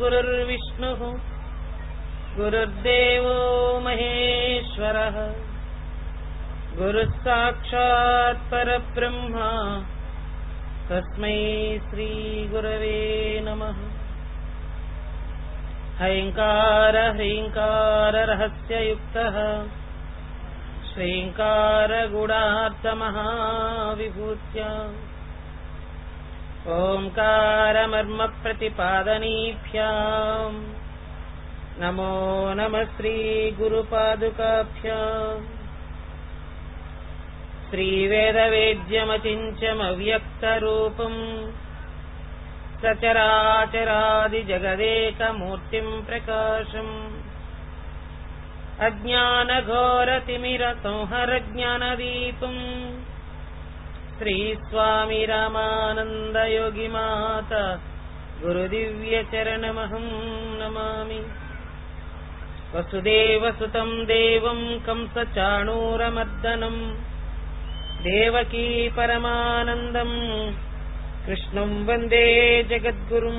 गुरुर्विष्णुः गुरुर्देवो महेश्वरः गुरुः साक्षात् परब्रह्मा तस्मै श्रीगुरवे नमः हैङ्कार ह्रीङ्काररहस्ययुक्तः श्रीङ्कारगुणार्थमहाविभूत्या ओङ्कारमर्मप्रतिपादनीभ्याम् नमो नमः श्रीगुरुपादुकाभ्याम् श्रीवेदवेद्यमचिञ्चमव्यक्तरूपम् सचराचरादिजगदेकमूर्तिम् प्रकाशम् अज्ञानघोरतिमिरसंहरज्ञानदीपम् श्रीस्वामी रामानन्दयोगिमात गुरुदिव्यचरणमहम् नमामि वसुदेवसुतम् देवम् कंसचाणूरमर्दनम् देवकी परमानन्दम् कृष्णम् वन्दे जगद्गुरुम्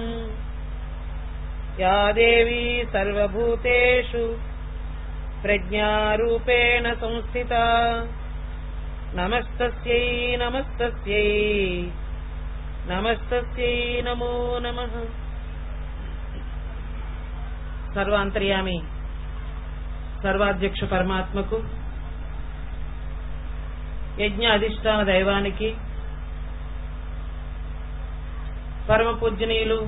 या देवी सर्वभूतेषु प्रज्ञारूपेण संस्थिता नमस्तस्यै नमस्तस्यै నమస్తస్యై నమో నమ సర్వాంతర్యామి సర్వాధ్యక్ష పరమాత్మకు యజ్ఞ అధిష్టాన దైవానికి పరమ పూజనీయులు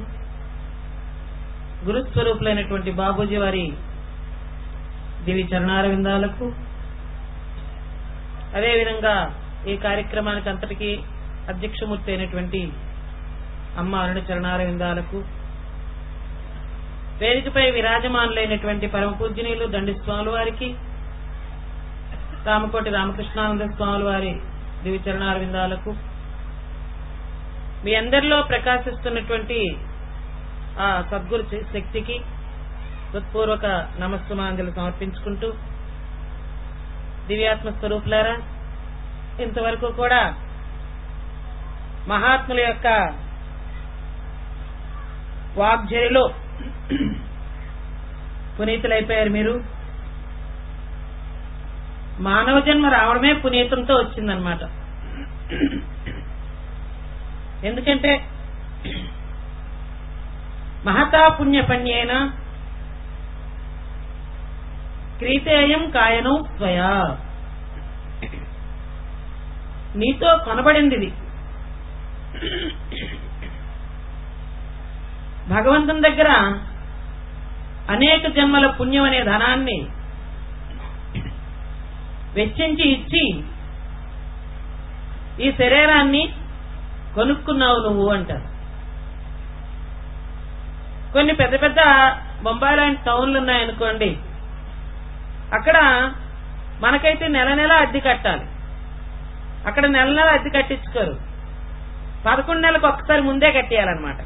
గురుస్వరూపులైనటువంటి బాబూజీ వారి దివి చరణారవిందాలకు అదేవిధంగా ఈ కార్యక్రమానికి అంతటికీ అధ్యక్షమూర్తి అయినటువంటి అమ్మ అరుణ చరణారవిందాలకు వేదికపై విరాజమానులైనటువంటి పరమ పూజనీయులు దండి స్వాముల వారికి రామకోటి రామకృష్ణానంద స్వాముల వారి దివి చరణారవిందాలకు మీ అందరిలో ప్రకాశిస్తున్నటువంటి ఆ సద్గురు శక్తికి హృత్పూర్వక నమస్సుమాంజలు సమర్పించుకుంటూ దివ్యాత్మ స్వరూపులారా ఇంతవరకు కూడా మహాత్ముల యొక్క వాగ్జరిలో పునీతులైపోయారు మీరు మానవ జన్మ రావడమే పునీతంతో వచ్చిందనమాట ఎందుకంటే మహతా పుణ్యపణ్యేన క్రీతేయం కాయనం స్వయా నీతో కొనబడింది ఇది భగవంతుని దగ్గర అనేక జన్మల పుణ్యం అనే ధనాన్ని వెచ్చించి ఇచ్చి ఈ శరీరాన్ని కొనుక్కున్నావు నువ్వు అంటారు కొన్ని పెద్ద పెద్ద బొంబాయి లాంటి టౌన్లు ఉన్నాయనుకోండి అక్కడ మనకైతే నెల నెల అద్దె కట్టాలి అక్కడ నెల నెల అద్దె కట్టించుకోరు పదకొండు నెలలకు ఒక్కసారి ముందే కట్టేయాలన్నమాట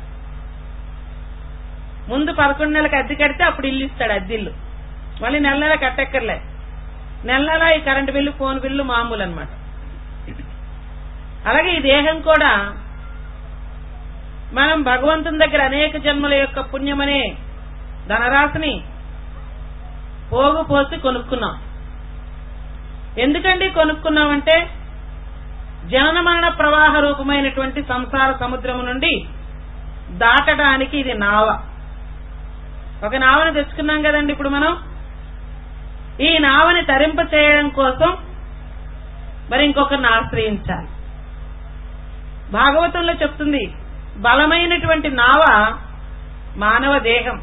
ముందు పదకొండు నెలలకు అద్దె కడితే అప్పుడు ఇల్లు ఇస్తాడు అద్దెల్లు మళ్ళీ నెల నెల కట్టక్కర్లే నెల నెల ఈ కరెంటు బిల్లు ఫోన్ బిల్లు మామూలు అనమాట అలాగే ఈ దేహం కూడా మనం భగవంతుని దగ్గర అనేక జన్మల యొక్క పుణ్యమనే ధనరాశిని పోగు పోసి కొనుక్కున్నాం ఎందుకండి కొనుక్కున్నామంటే జనన మరణ ప్రవాహ రూపమైనటువంటి సంసార సముద్రము నుండి దాటడానికి ఇది నావ ఒక నావను తెచ్చుకున్నాం కదండి ఇప్పుడు మనం ఈ నావని తరింప చేయడం కోసం మరి ఇంకొకరిని ఆశ్రయించాలి భాగవతంలో చెప్తుంది బలమైనటువంటి నావ మానవ దేహం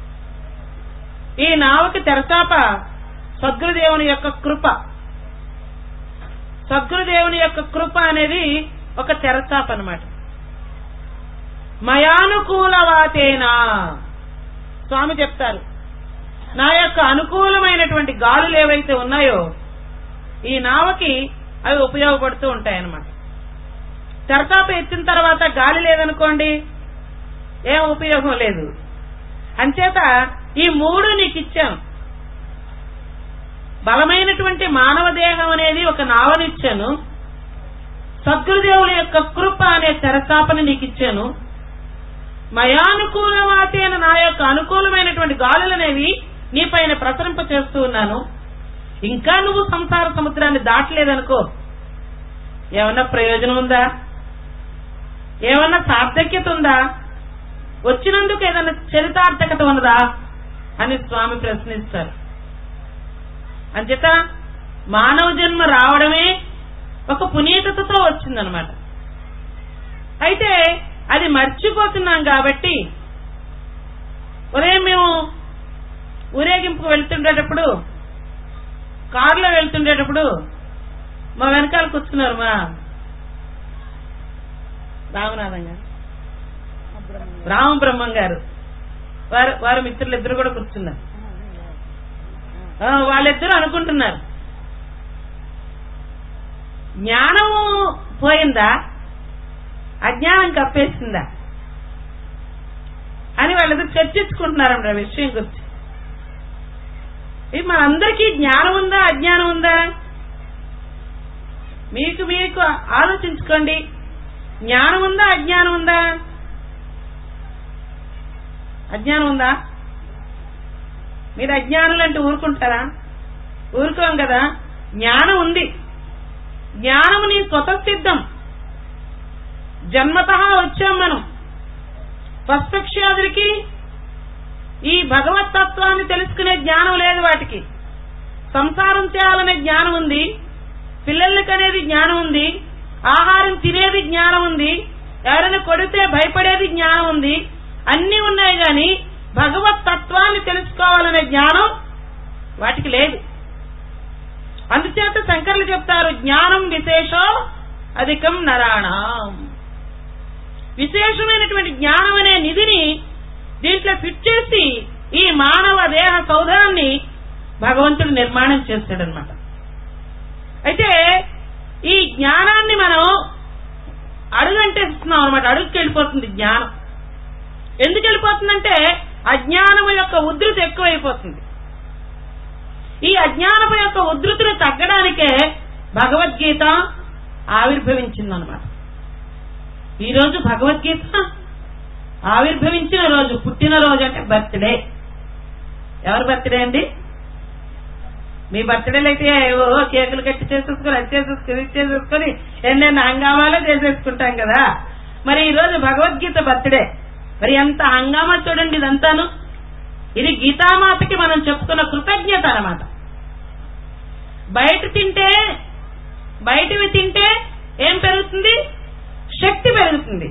ఈ నావకి తెరచాప సద్గురుదేవుని యొక్క కృప సద్గురుదేవుని యొక్క కృప అనేది ఒక తెరచాప అనమాట మయానుకూలవాతేనా స్వామి చెప్తారు నా యొక్క అనుకూలమైనటువంటి గాలులు ఏవైతే ఉన్నాయో ఈ నావకి అవి ఉపయోగపడుతూ ఉంటాయన్నమాట తెరచాప ఎత్తిన తర్వాత గాలి లేదనుకోండి ఏం ఉపయోగం లేదు అంచేత ఈ మూడు నీకు ఇచ్చాం బలమైనటువంటి మానవ దేహం అనేది ఒక నావనిచ్చాను సద్గురుదేవుల యొక్క కృప అనే తెరచాపని నీకు ఇచ్చాను మయానుకూలమాతైన నా యొక్క యొక్క అనుకూలమైనటువంటి గాలులనేవి నీ పైన ప్రసరింప చేస్తూ ఉన్నాను ఇంకా నువ్వు సంసార సముద్రాన్ని దాటలేదనుకో ఏమన్నా ప్రయోజనం ఉందా ఏమన్నా సార్థక్యత ఉందా వచ్చినందుకు ఏదైనా చరితార్థకత ఉన్నదా అని స్వామి ప్రశ్నిస్తారు అంచేత మానవ జన్మ రావడమే ఒక పునీతతతో వచ్చిందనమాట అయితే అది మర్చిపోతున్నాం కాబట్టి ఉదయం మేము ఊరేగింపుకు వెళ్తుండేటప్పుడు కారులో వెళ్తుండేటప్పుడు మా వెనకాల కూర్చున్నారు మా రామనాథం గారు రామబ్రహ్మం గారు వారు వారి మిత్రులు ఇద్దరు కూడా కూర్చున్నారు ఆ, వాళ్ళిద్దరూ అనుకుంటున్నారు జ్ఞానము పోయిందా అజ్ఞానం కప్పేసిందా అని వాళ్ళిద్దరు చర్చించుకుంటున్నారంట ఆ విషయం గురించి ఇది మనందరికీ జ్ఞానం ఉందా అజ్ఞానం ఉందా మీకు మీకు ఆలోచించుకోండి జ్ఞానం ఉందా అజ్ఞానం ఉందా అజ్ఞానం ఉందా మీరు అజ్ఞానులు అంటే ఊరుకుంటారా ఊరుకోం కదా జ్ఞానం ఉంది జ్ఞానము నీ స్వతసిద్ధం జన్మత వచ్చాం మనం పశుపక్ష్యాదులకి ఈ భగవత్ తత్వాన్ని తెలుసుకునే జ్ఞానం లేదు వాటికి సంసారం చేయాలనే జ్ఞానం ఉంది పిల్లలకి అనేది జ్ఞానం ఉంది ఆహారం తినేది జ్ఞానం ఉంది ఎవరైనా కొడితే భయపడేది జ్ఞానం ఉంది అన్ని ఉన్నాయి గాని భగవత్ తత్వాన్ని తెలుసుకోవాలనే జ్ఞానం వాటికి లేదు అందుచేత శంకర్లు చెప్తారు జ్ఞానం విశేషో అధికం నరాణం విశేషమైనటువంటి జ్ఞానం అనే నిధిని దీంట్లో ఫిట్ చేసి ఈ మానవ దేహ సౌధాన్ని భగవంతుడు నిర్మాణం చేస్తాడనమాట అయితే ఈ జ్ఞానాన్ని మనం అడుగంటే ఇస్తున్నాం అనమాట అడుగుకి వెళ్ళిపోతుంది జ్ఞానం ఎందుకు వెళ్ళిపోతుందంటే అజ్ఞానము యొక్క ఉధృతి ఎక్కువైపోతుంది ఈ అజ్ఞానము యొక్క ఉధృతిని తగ్గడానికే భగవద్గీత ఆవిర్భవించిందనమాట ఈ రోజు భగవద్గీత ఆవిర్భవించిన రోజు పుట్టిన రోజు అంటే బర్త్డే ఎవరి బర్త్డే అండి మీ బర్త్డేలు అయితే ఏవో కేకులు కట్టి చేసేసుకొని అది చేసేసుకొని ఇది చేసేసుకొని ఎన్నెన్న హంగామాలో చేసేసుకుంటాం కదా మరి ఈ రోజు భగవద్గీత బర్త్డే మరి ఎంత హంగామా చూడండి ఇదంతాను ఇది గీతామాతకి మనం చెప్పుకున్న కృతజ్ఞత అన్నమాట బయట తింటే బయటవి తింటే ఏం పెరుగుతుంది శక్తి పెరుగుతుంది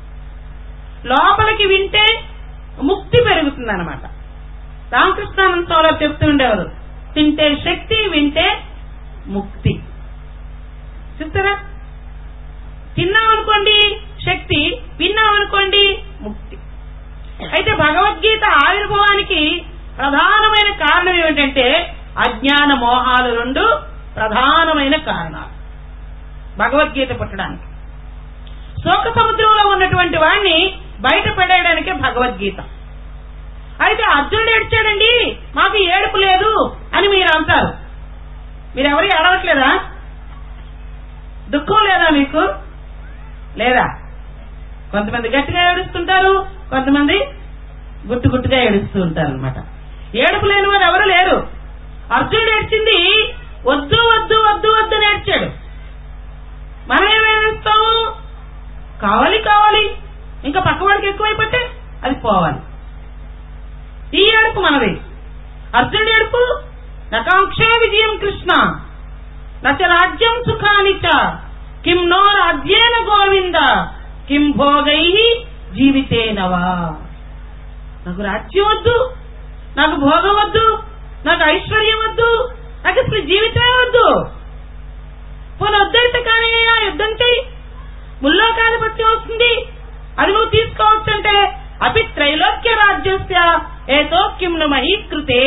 లోపలికి వింటే ముక్తి పెరుగుతుంది అనమాట రామకృష్ణానంద స్వామి చెప్తూ ఉండేవారు తింటే శక్తి వింటే ముక్తి చూస్తారా తిన్నామనుకోండి శక్తి విన్నామనుకోండి ముక్తి అయితే భగవద్గీత ఆవిర్భావానికి ప్రధానమైన కారణం ఏమిటంటే అజ్ఞాన మోహాలు రెండు ప్రధానమైన కారణాలు భగవద్గీత పుట్టడానికి శోక సముద్రంలో ఉన్నటువంటి వాణ్ణి బయట పడేయడానికే భగవద్గీత అయితే అర్జునుడు ఏడ్చాడండి మాకు ఏడుపు లేదు అని మీరు అంటారు మీరెవరు ఏడవట్లేదా దుఃఖం లేదా మీకు లేదా కొంతమంది గట్టిగా ఏడుస్తుంటారు కొంతమంది గుట్టు గుట్టుగా ఏడుస్తూ ఉంటారు అనమాట ఏడుపు లేని వారు ఎవరు లేరు అర్జునుడు ఏడ్చింది వద్దు వద్దు వద్దు వద్దు అని ఏడ్చాడు మనం ఏమేస్తాము కావాలి కావాలి ఇంకా పక్కవాడికి ఎక్కువైపోతే అది పోవాలి ఈ ఏడుపు మనది అర్జునుడి ఏడుపు నకాంక్షే విజయం కృష్ణ నచ రాజ్యం సుఖాని చ కిం నో రాజ్యేన గోవింద కిం భోగై జీవితేనవా నాకు రాజ్యం వద్దు నాకు భోగం వద్దు నాకు ఐశ్వర్యం వద్దు నాకు అసలు జీవితమే వద్దు పోనీ వద్దైతే కానీ ఆ యుద్ధం చెయ్యి ముల్లోకాధిపత్యం వస్తుంది అది నువ్వు తీసుకోవచ్చంటే అపి త్రైలోక్య రాజ్యస్య ఏతో కిమ్ను మహీకృతే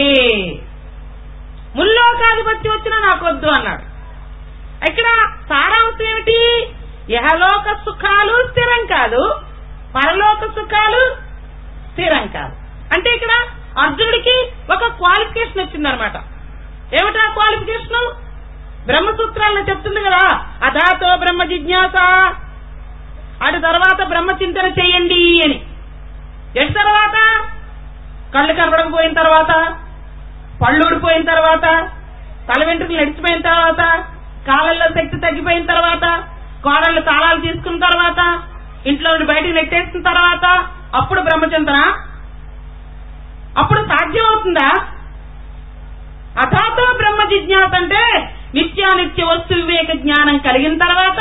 ముల్లోకాధిపత్యం వచ్చినా నాకు వద్దు అన్నాడు ఇక్కడ సారాంశం ఏమిటి యహలోక సుఖాలు స్థిరం కాదు పరలోక సుఖాలు స్థిరం కాదు అంటే ఇక్కడ అర్జునుడికి ఒక క్వాలిఫికేషన్ వచ్చిందనమాట ఏమిటా క్వాలిఫికేషన్ బ్రహ్మసూత్రాలను చెప్తుంది కదా అధాతో బ్రహ్మ జిజ్ఞాస అటు తర్వాత బ్రహ్మ చింతన చెయ్యండి అని ఎటు తర్వాత కళ్ళు కనబడకపోయిన తర్వాత పళ్ళు ఊడిపోయిన తర్వాత తల వెంట్రుకలు నడిచిపోయిన తర్వాత కాళ్ళల్లో శక్తి తగ్గిపోయిన తర్వాత కోడళ్ళు తాళాలు తీసుకున్న తర్వాత ఇంట్లో నుండి బయటికి నెట్టేసిన తర్వాత అప్పుడు బ్రహ్మచింతన అప్పుడు సాధ్యం అవుతుందా అథాతో బ్రహ్మ జిజ్ఞాస అంటే నిత్యానిత్య వస్తు వివేక జ్ఞానం కలిగిన తర్వాత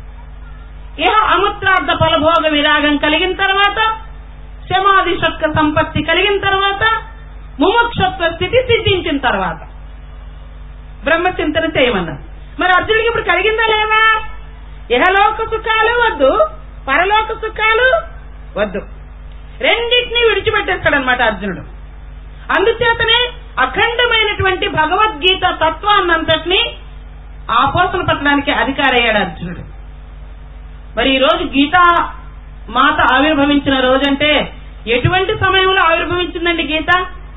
ఇహ అముత్రార్థ ఫలభోగ విరాగం కలిగిన తర్వాత శమాది షట్క సంపత్తి కలిగిన తర్వాత ముముక్షత్వ స్థితి సిద్ధించిన తర్వాత బ్రహ్మచింతన చేయమన్నారు మరి అర్జునుడికి ఇప్పుడు కలిగిందా లేదా ఇహలోక సుఖాలు వద్దు పరలోక సుఖాలు వద్దు రెండింటినీ విడిచిపెట్టేస్తాడనమాట అర్జునుడు అందుచేతనే అఖండమైనటువంటి భగవద్గీత తత్వాన్నంతటినీ ఆపోసన పట్టడానికి అధికారయ్యాడు అర్జునుడు మరి ఈ రోజు గీతా మాత ఆవిర్భవించిన రోజంటే ఎటువంటి సమయంలో ఆవిర్భవించిందండి గీత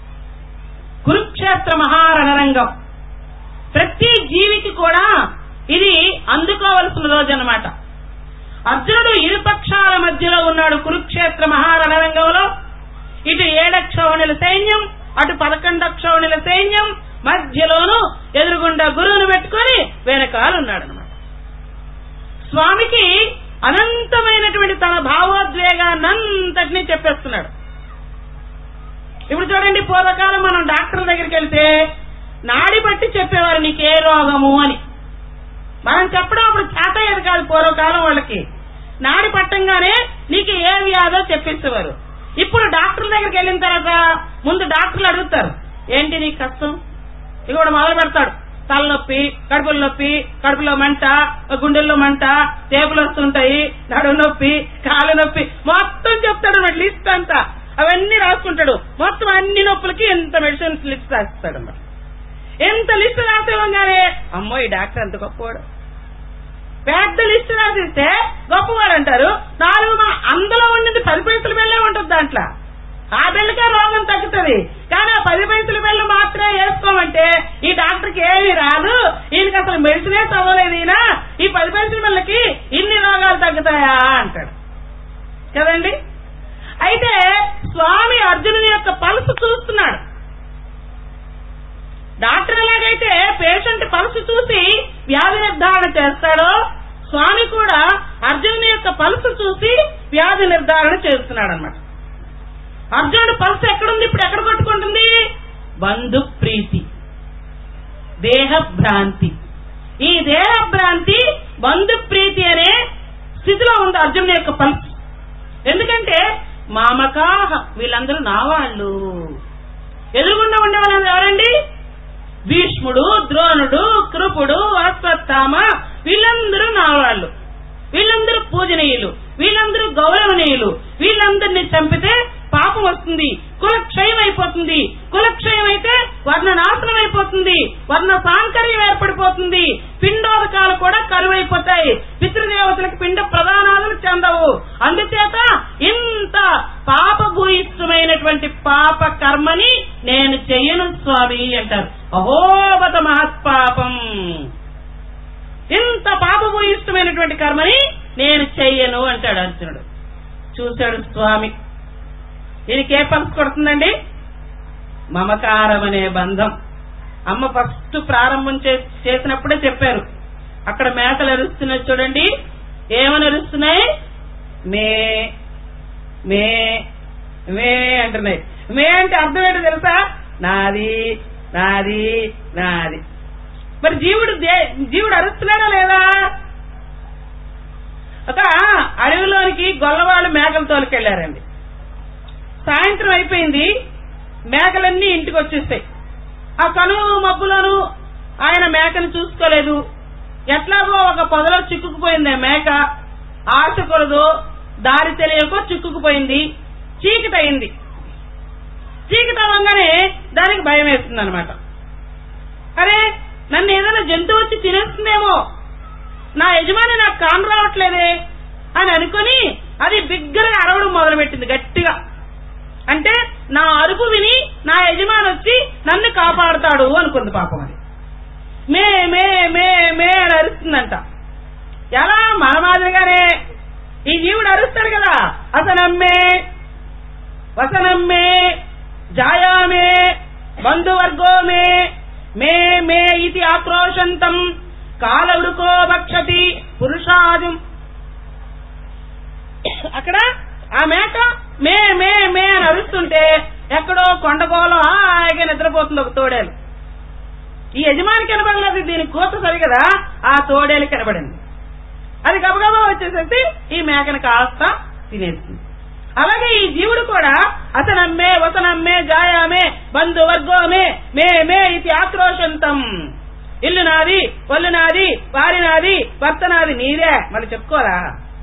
కురుక్షేత్ర మహారణరంగం ప్రతి జీవికి కూడా ఇది అందుకోవలసిన రోజు అన్నమాట అర్జునుడు ఇరుపక్షాల మధ్యలో ఉన్నాడు కురుక్షేత్ర మహారణరంగంలో ఇటు ఏడక్షోణుల సైన్యం అటు పదకొండక్షోణుల సైన్యం మధ్యలోను ఎదురుగుండా గురువును పెట్టుకొని వెనకాలన్నాడు అనమాట స్వామికి అనంతమైనటువంటి తన భావోద్వేగాన్నంతటినీ చెప్పేస్తున్నాడు ఇప్పుడు చూడండి పూర్వకాలం మనం డాక్టర్ దగ్గరికి వెళ్తే నాడి బట్టి చెప్పేవారు నీకు ఏ రోగము అని మనం చెప్పడం అప్పుడు చేతయ్యేది కాదు పూర్వకాలం వాళ్ళకి నాడి పట్టంగానే నీకు ఏ వ్యాధో చెప్పేసేవారు ఇప్పుడు డాక్టర్ దగ్గరికి వెళ్ళిన తర్వాత ముందు డాక్టర్లు అడుగుతారు ఏంటి నీకు కష్టం ఇక కూడా మొదలు పెడతాడు తలనొప్పి కడుపుల నొప్పి కడుపులో మంట గుండెల్లో మంట టేపులు వస్తుంటాయి నడు నొప్పి కాళ్ళ నొప్పి మొత్తం చెప్తాడు అన్నమాట లిస్ట్ అంతా అవన్నీ రాసుకుంటాడు మొత్తం అన్ని నొప్పులకి ఎంత మెడిసిన్స్ లిస్ట్ రాస్తాడు అన్నమాట ఎంత లిస్ట్ రాసేవంగానే అమ్మో ఈ డాక్టర్ ఎంత గొప్పవాడు పెద్ద లిస్ట్ రాసిస్తే గొప్పవాడు అంటారు నాలుగు మా- అందులో ఉండింది పది పైసల బిళ్ళే ఉంటుంది దాంట్లో ఆ బిళ్ళకే రోగం తగ్గుతుంది కానీ ఆ పది పైసల బిళ్ళ మాత్రమే వేసుకోమంటే ఈ డాక్టర్కి ఏమీ రాదు ఈయనకి అసలు మెడిసినే చదవలేదు ఈయన ఈ పది పైసల బిళ్ళకి ఇన్ని రోగాలు తగ్గుతాయా అంటాడు కదండి అయితే స్వామి అర్జునుని యొక్క పల్సు చూస్తున్నాడు డాక్టర్ ఎలాగైతే పేషెంట్ పల్సు చూసి వ్యాధి నిర్ధారణ చేస్తాడో స్వామి కూడా అర్జునుని యొక్క పల్సు చూసి వ్యాధి నిర్ధారణ చేస్తున్నాడు అనమాట అర్జునుడు పల్సు ఎక్కడుంది ఇప్పుడు ఎక్కడ కొట్టుకుంటుంది బంధు ప్రీతి దేహ భ్రాంతి ఈ దేహ భ్రాంతి బంధు ప్రీతి అనే స్థితిలో ఉంది అర్జునుని యొక్క పల్సు ఎందుకంటే మామకాహ వీళ్ళందరూ నా వాళ్ళు ఎదురుగుండా ఉండే వాళ్ళందరూ ఎవరండి భీష్ముడు ద్రోణుడు కృపుడు అశ్వత్థామ వీళ్ళందరూ నా వాళ్ళు వీళ్ళందరూ పూజనీయులు వీళ్ళందరూ గౌరవనీయులు వీళ్ళందరినీ చంపితే పాపం వస్తుంది కులక్షయం అయిపోతుంది కులక్షయం అయితే వర్ణ నాశనం అయిపోతుంది వర్ణ సాంకర్యం ఏర్పడిపోతుంది పిండోదకాలు కూడా కరువైపోతాయి పితృదేవతలకు పిండ ప్రధానాలు చెందవు అందుచేత ఇంత పాపభూయిష్టమైనటువంటి పాప కర్మని నేను చెయ్యను స్వామి అంటారు అహోబత మహత్పాపం ఇంత పాపభూయిష్టమైనటువంటి కర్మని నేను చెయ్యను అంటాడు అర్జునుడు చూశాడు స్వామి దీనికి ఏ పల్స్ కొడుతుందండి మమకారం అనే బంధం అమ్మ ఫస్ట్ ప్రారంభం చే- చేసినప్పుడే చెప్పారు అక్కడ మేకలు ఎరుస్తున్నాయి చూడండి ఏమని ఎరుస్తున్నాయి మే మే మే అంటున్నాయి మే అంటే అర్థం ఏంటో తెలుసా నాది నాది నాది మరి జీవుడు దే- జీవుడు అరుస్తున్నాడా లేదా ఒక అడవిలోనికి గొల్లవాళ్ళు మేకలు తోలుకెళ్లారండి సాయంత్రం అయిపోయింది మేకలన్నీ ఇంటికి వచ్చేస్తాయి ఆ కనువు మబ్బులోను ఆయన మేకను చూసుకోలేదు ఎట్లాగో ఒక పొదలో చిక్కుకుపోయింది ఆ మేక ఆశ కొలదో దారి తెలియకో చిక్కుకుపోయింది చీకటి అయింది చీకటి అవ్వగానే దానికి భయం వేస్తుంది అనమాట అరే నన్ను ఏదైనా జంతువు వచ్చి తినేస్తుందేమో నా యజమాని నాకు కాను రావట్లేదే అని అనుకుని అది బిగ్గరగా అరవడం మొదలుపెట్టింది గట్టిగా అంటే నా అరుపు విని నా యజమాని వచ్చి నన్ను కాపాడుతాడు అనుకుంది పాపం అది మే మే మే మే అని అరుస్తుందంట ఎలా మన మాదిరిగానే ఈ జీవుడు అరుస్తాడు కదా అసనమ్మే వసనమ్మే బంధువర్గో మే మే మే ఇది ఆక్రోశంతం కాలవృకో భక్షతి పురుషాది అక్కడ ఆ మేక మే మే మే అని అరుస్తుంటే ఎక్కడో కొండగోళం హాయిగా నిద్రపోతుంది ఒక తోడేలు ఈ యజమాని కనబడలేదు దీని కోత సరి కదా ఆ తోడేలు కనబడింది అది గబగబా వచ్చేసేసి ఈ మేకను కాస్త తినేస్తుంది అలాగే ఈ జీవుడు కూడా అతనమ్మే వతనమ్మే జాయామే బంధువర్గోమే మే మే ఇది ఆక్రోశంతం ఇల్లు నాది ఒళ్ళు నాది వారి నాది భర్త నాది నీదే మళ్ళీ చెప్పుకోరా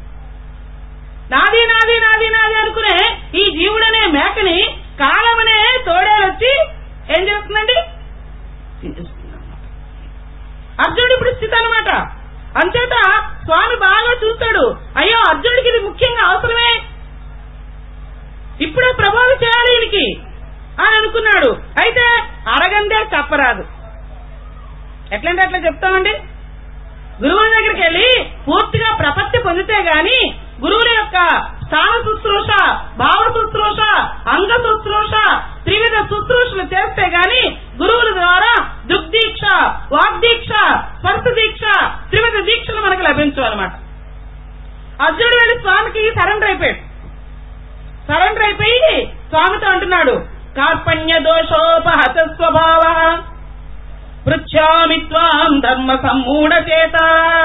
నాది నాది నాది నాది అనుకునే ఈ జీవుడనే మేకని కాలమనే తోడేలొచ్చి ఏం చేస్తుందండి తినేస్తుందన్నమాట. అర్జునుడు ఇప్పుడు స్థితి అనమాట అంచేత స్వామి బాగా చూస్తాడు అయ్యో అర్జునుడికి ఇది ముఖ్యంగా అవసరమే ఇప్పుడే ప్రభావి చేయాలి ఈయనకి అని అనుకున్నాడు అయితే అరగందే చెప్పరాదు ఎట్లంటే అట్లా చెప్తామండి గురువుల దగ్గరికి వెళ్ళి పూర్తిగా ప్రపత్తి పొందితే గాని గురువుల యొక్క స్థాన శుశ్రూష భావ శుశ్రూష అంగ శుశ్రూష త్రివిధ శుశ్రూషలు చేస్తే గాని గురువుల ద్వారా దుగ్దీక్ష వాగ్దీక్ష స్పర్శ దీక్ష త్రివిధ దీక్షలు మనకు లభించవు అనమాట అర్జునుడు వెళ్ళి స్వామికి సరెండర్ అయిపోయాడు సరెండర్ అయిపోయి స్వామితో అంటున్నాడు కార్పణ్య దోషోపహత స్వభావ పృచ్ఛామి త్వాం ధర్మ సమ్మూఢ చేత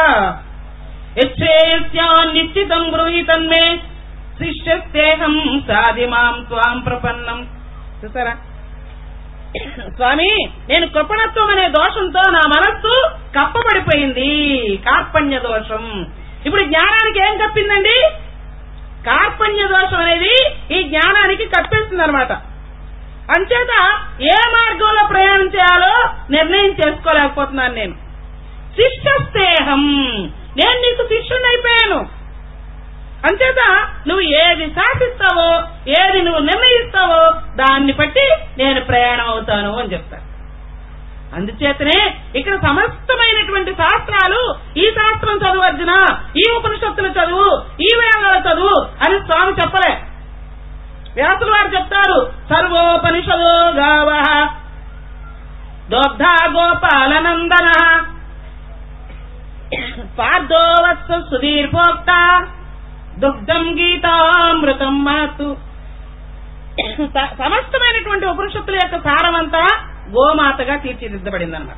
నిశ్చితం బ్రూహి తన్మే శిష్యస్తేహం సాది మాం త్వాం ప్రపన్నం చూసారా స్వామి నేను కృపణత్వం అనే దోషంతో నా మనస్సు కప్పబడిపోయింది కార్పణ్య దోషం ఇప్పుడు జ్ఞానానికి ఏం కప్పిందండి కార్పణ్య దోషం అనేది ఈ జ్ఞానానికి కప్పేస్తుంది అనమాట అంచేత ఏ మార్గంలో ప్రయాణం చేయాలో నిర్ణయం చేసుకోలేకపోతున్నాను నేను శిష్టస్తేహం నేను నీకు శిష్యుని అయిపోయాను అంచేత నువ్వు ఏది శాసిస్తావో ఏది నువ్వు నిర్ణయిస్తావో దాన్ని బట్టి నేను ప్రయాణం అవుతాను అని చెప్తాను అందుచేతనే ఇక్కడ సమస్తమైనటువంటి శాస్త్రాలు ఈ శాస్త్రం చదువు అర్జున ఈ ఉపనిషత్తులు చదువు ఈ వేళల చదువు అని స్వామి చెప్పలే వ్యాసులు వారు చెప్తారు సర్వోపనిషదో గావ దోగ్ధా గోపాలనందన పార్థో వత్స సుధీర్భోక్త దుగ్ధం గీతామృతం మాతు స- సమస్తమైనటువంటి ఉపనిషత్తుల యొక్క సారమంతా గోమాతగా తీర్చిదిద్దబడింది అనమాట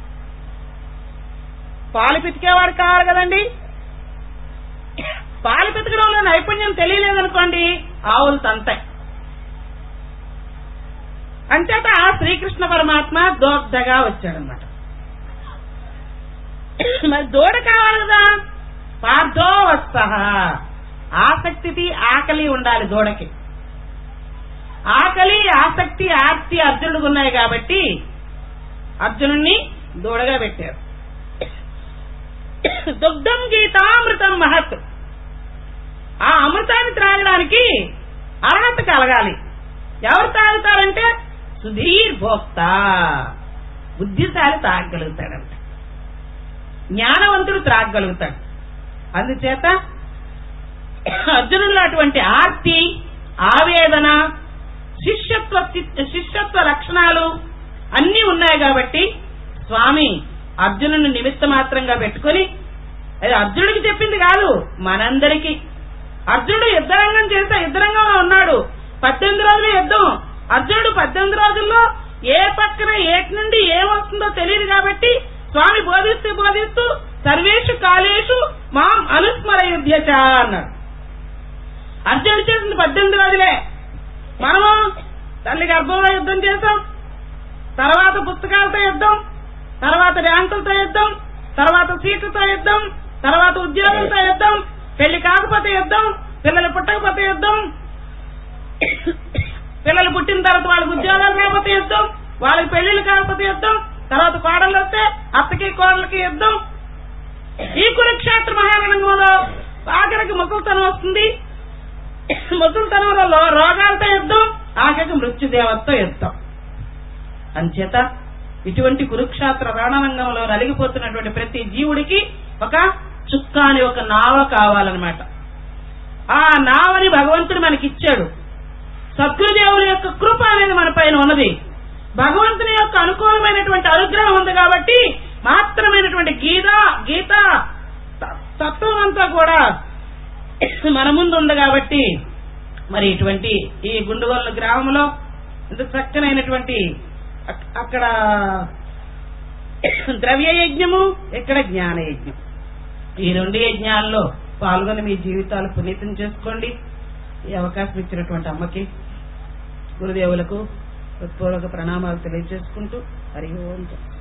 పాలు పితికేవాడు కావాలి కదండి పాలు పితకడంలో నైపుణ్యం తెలియలేదనుకోండి ఆవులు తంతాయి అంచేత శ్రీకృష్ణ పరమాత్మ దోగ్ధగా వచ్చాడనమాట మరి దూడ కావాలి కదా పార్థో వత్స ఆసక్తి ఆకలి ఉండాలి దూడకి ఆకలి ఆసక్తి ఆర్తి అర్జునుడికి ఉన్నాయి కాబట్టి అర్జునుణ్ణి దూడగా పెట్టారు దుగ్ధం గీతామృతం మహత్ ఆ అమృతాన్ని త్రాగడానికి అర్హత కలగాలి ఎవరు తాగుతారంటే సుధీర్ భోక్త బుద్ధిశాలి తాగగలుగుతాడంట జ్ఞానవంతుడు త్రాగగలుగుతాడు అందుచేత అర్జునుల్లో అటువంటి ఆర్తి ఆవేదన శిష్యత్వ స్థి- శిష్యత్వ లక్షణాలు అన్నీ ఉన్నాయి కాబట్టి స్వామి అర్జునుని నిమిత్త మాత్రంగా పెట్టుకుని అది అర్జునుడికి చెప్పింది కాదు మనందరికీ అర్జునుడు యుద్ధరంగం చేస్తే యుద్ధరంగంలో ఉన్నాడు పద్దెనిమిది రోజులు యుద్ధం అర్జునుడు పద్దెనిమిది రోజుల్లో ఏ పక్కన ఏటి నుండి ఏమొస్తుందో తెలియదు కాబట్టి స్వామి బోధిస్తూ బోధిస్తూ సర్వేషు కాలేషు మాం అనుస్మర యుద్ధచ అన్నాడు అర్జునుడు చేసింది పద్దెనిమిది రోజులే మనము తల్లి గర్భంలో యుద్ధం చేసాం తర్వాత పుస్తకాలతో యుద్ధం తర్వాత ర్యాంకులతో యుద్ధం తర్వాత సీట్లతో యుద్ధం తర్వాత ఉద్యోగంతో యుద్ధం పెళ్లి కాకపోతే యుద్ధం పిల్లలు పుట్టకపోతే యుద్ధం పిల్లలు పుట్టిన తర్వాత వాళ్ళకి ఉద్యోగాలు రాకపోతే యుద్ధం వాళ్ళకి పెళ్లిళ్ళు కాకపోతే యుద్ధం తర్వాత కోడళ్ళు వస్తే అత్తకి కోడలకి యుద్ధం ఈ కురుక్షేత్ర మహారణంలో ఆఖరికి ముసలితనం వస్తుంది ముసలితనంలో లో- రోగాలతో యుద్ధం ఆఖరికి మృత్యుదేవతతో యుద్ధం అంచేత ఇటువంటి కురుక్షేత్ర రణరంగంలో నలిగిపోతున్నటువంటి ప్రతి జీవుడికి ఒక చుక్కాని ఒక నావ కావాలన్నమాట ఆ నావని భగవంతుడు మనకిచ్చాడు సద్గురుదేవుల యొక్క కృప అనేది మన పైన ఉన్నది భగవంతుని యొక్క అనుకూలమైనటువంటి అనుగ్రహం ఉంది కాబట్టి మాత్రమైనటువంటి గీత గీత త- తత్వం అంతా కూడా మన ముందు ఉంది కాబట్టి మరి ఇటువంటి ఈ గుండుగోళ్ళ గ్రామంలో ఇంత చక్కనైనటువంటి అక్- అక్కడ ద్రవ్య యజ్ఞము ఇక్కడ జ్ఞాన యజ్ఞం ఈ రెండు యజ్ఞాల్లో పాల్గొని మీ జీవితాలు పునీతం చేసుకోండి ఈ అవకాశం ఇచ్చినటువంటి అమ్మకి గురుదేవులకు హృత్పూర్వక ప్రణామాలు తెలియజేసుకుంటూ హరి ఓం జయ.